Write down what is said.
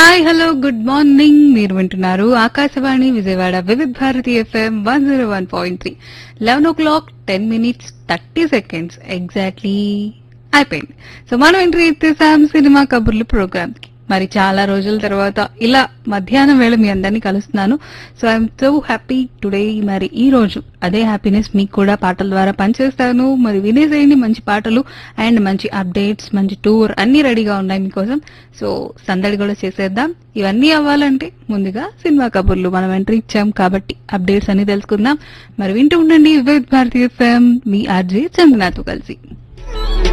hi hello good morning మీరు వింటున్నారు Akashvani Vijayawada Vividh Bharati FM one zero one point three eleven o'clock ten minutes thirty seconds exactly అయిపోయింది so మనం entry ఇచ్చేసాం సినిమా కబుర్లు ప్రోగ్రామ్ కి మరి చాలా రోజుల తర్వాత ఇలా మధ్యాహ్నం వేళ మీ అందరినీ కలుస్తున్నాను so I'm so happy today మరి ఈ రోజు అదే హ్యాపీనెస్ మీకు కూడా పాటల ద్వారా పనిచేస్తాను మరి వినేసేయండి మంచి పాటలు అండ్ మంచి అప్డేట్స్ మంచి టూర్ అన్ని రెడీగా ఉన్నాయి మీకోసం సో సందడి కూడా చేసేద్దాం ఇవన్నీ అవ్వాలంటే ముందుగా సినిమా కబుర్లు మనం ఎంట్రీ ఇచ్చాం కాబట్టి అప్డేట్స్ అన్ని తెలుసుకుందాం మరి వింటూ ఉండండి విత్ భారతీయ ఎఫ్ఎం మీ ఆర్జే చందనాతో కలిసి